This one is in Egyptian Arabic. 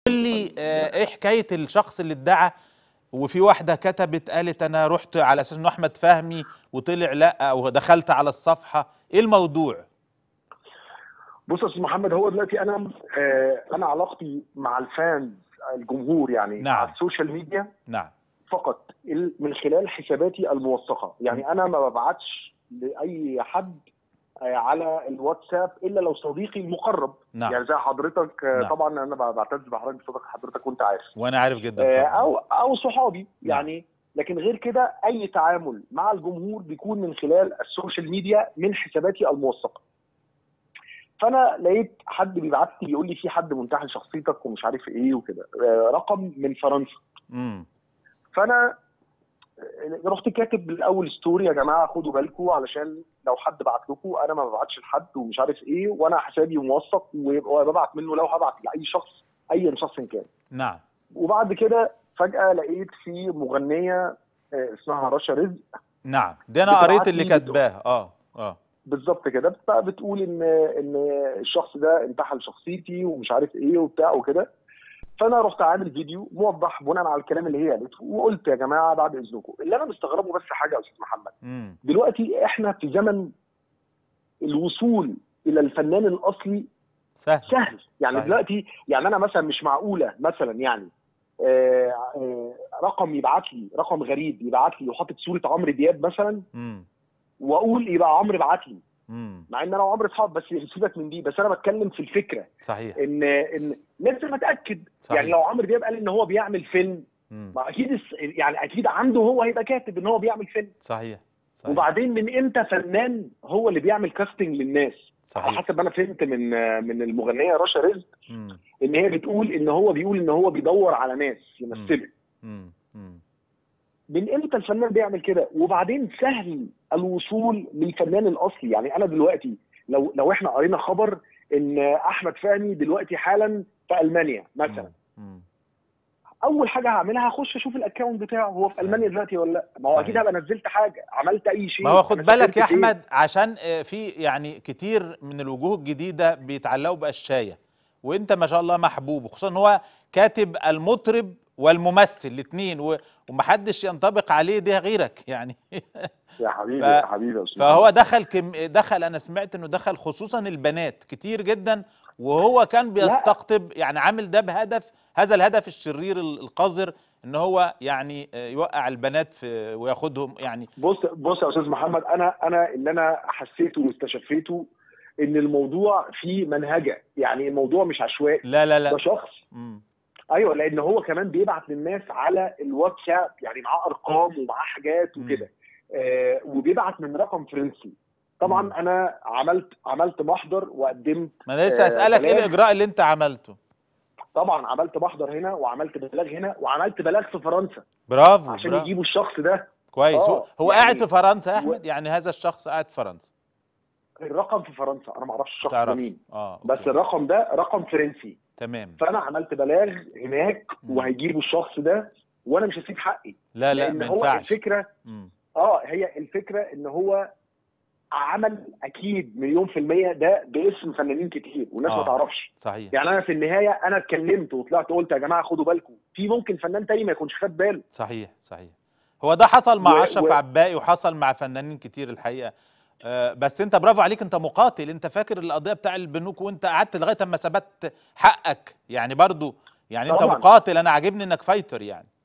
لي آه، ايه حكايه الشخص اللي ادعى وفي واحده كتبت قالت انا رحت على اساس انه احمد فهمي وطلع لا او دخلت على الصفحه ايه الموضوع بص يا استاذ محمد هو دلوقتي انا آه انا علاقتي مع الفانز الجمهور يعني نعم. على السوشيال ميديا نعم فقط ال- من خلال حساباتي الموثقه يعني انا ما ببعتش لاي حد آه، على الواتساب الا لو صديقي المقرب نعم. يعني زي حضرتك آه، نعم. طبعا انا ب- بعتز بحضرتك بصدق حضرتك وانت عارف وانا عارف جدا آه، طبعا او او صحابي يعني لكن غير كده اي تعامل مع الجمهور بيكون من خلال السوشيال ميديا من حساباتي الموثقه فانا لقيت حد بيبعت لي بيقول لي في حد منتحل شخصيتك ومش عارف ايه وكده آه، رقم من فرنسا امم فانا آه، رحت كاتب الاول ستوري يا جماعه خدوا بالكم علشان لو حد بعت لكم انا ما ببعتش لحد ومش عارف ايه وانا حسابي موثق وببعت منه لو هبعت لاي شخص اي شخص كان نعم وبعد كده فجأة لقيت في مغنية آه، اسمها رشا رزق نعم ده انا بتبعت قريت اللي لي كاتباه اه اه بالظبط كده بت- بتقول ان ان الشخص ده انتحل شخصيتي ومش عارف ايه وبتاع وكده فانا رحت عامل فيديو موضح بناء على الكلام اللي هي قالته وقلت يا جماعه بعد اذنكم اللي انا مستغربه بس حاجه يا استاذ محمد امم دلوقتي احنا في زمن الوصول الى الفنان الاصلي سهل سهل يعني صحيح. دلوقتي يعني انا مثلا مش معقوله مثلا يعني آه، آه، رقم يبعت لي رقم غريب يبعت لي وحاطط صوره عمرو دياب مثلا امم واقول يبقى عمرو بعت لي امم مع ان انا وعمرو اصحاب بس سيبك من دي بس انا بتكلم في الفكره صحيح ان ان لازم اتاكد صحيح. يعني لو عمرو دياب قال ان هو بيعمل فيلم امم ما اكيد الس- يعني اكيد عنده هو هيبقى كاتب ان هو بيعمل فيلم صحيح صحيح وبعدين من امتى فنان هو اللي بيعمل كاستنج للناس على صحيح حسب ما انا فهمت من من المغنيه رشا رزق امم ان هي بتقول ان هو بيقول ان هو بيدور على ناس يمثله امم امم من امتى الفنان بيعمل كده وبعدين سهل الوصول للفنان الاصلي يعني انا دلوقتي لو لو احنا قرينا خبر ان احمد فهمي دلوقتي حالا في المانيا مثلا امم اول حاجه هعملها هخش اشوف الاكونت بتاعه هو في صحيح. المانيا دلوقتي ولا لا ما هو صحيح. اكيد هبقى نزلت حاجه عملت اي شيء ما هو خد أنا بالك يا سافرت فين. احمد عشان آه، في يعني كتير من الوجوه الجديده بيتعلقوا بقشايه وانت ما شاء الله محبوب وخصوصا ان هو كاتب المطرب والممثل الاثنين ومحدش ينطبق عليه ده غيرك يعني يا حبيبي ف- يا حبيبي يا أستاذ فهو دخل كم دخل انا سمعت انه دخل خصوصا البنات كتير جدا وهو كان بيستقطب يعني عامل ده بهدف هذا الهدف الشرير ال- القذر ان هو يعني آه، يوقع البنات في وياخدهم يعني بص بص يا استاذ محمد انا انا اللي انا حسيته واستشفيته ان الموضوع فيه منهجه يعني الموضوع مش عشوائي لا لا ده لا شخص مم. ايوه لان هو كمان بيبعت للناس على الواتساب يعني معاه ارقام ومعاه حاجات مم. وكده آه وبيبعت من رقم فرنسي طبعا مم. انا عملت عملت محضر وقدمت ما انا لسه آه، اسالك ايه بلاغ. الاجراء اللي انت عملته طبعا عملت محضر هنا وعملت بلاغ هنا وعملت بلاغ في فرنسا برافو عشان برافو يجيبوا الشخص ده كويس هو, آه، هو يعني قاعد في فرنسا يا و- احمد يعني هذا الشخص قاعد في فرنسا الرقم في فرنسا انا ما اعرفش الشخص ده تعرف مين اه بس أوكي. الرقم ده رقم فرنسي تمام فانا عملت بلاغ هناك مم. وهيجيبوا الشخص ده وانا مش هسيب حقي لا لا لان ما هو ينفعش الفكره مم. اه هي الفكره ان هو عمل اكيد مليون في المية ده باسم فنانين كتير والناس آه. ما تعرفش صحيح يعني انا في النهاية انا اتكلمت وطلعت قلت يا جماعة خدوا بالكم في ممكن فنان تاني ما يكونش خد باله صحيح صحيح هو ده حصل مع و- اشرف و- عباقي وحصل مع فنانين كتير الحقيقه آه بس انت برافو عليك انت مقاتل انت فاكر القضيه بتاع البنوك وانت قعدت لغايه اما ثبت حقك يعني برضو يعني انت طبعاً. مقاتل انا عاجبني انك فايتر يعني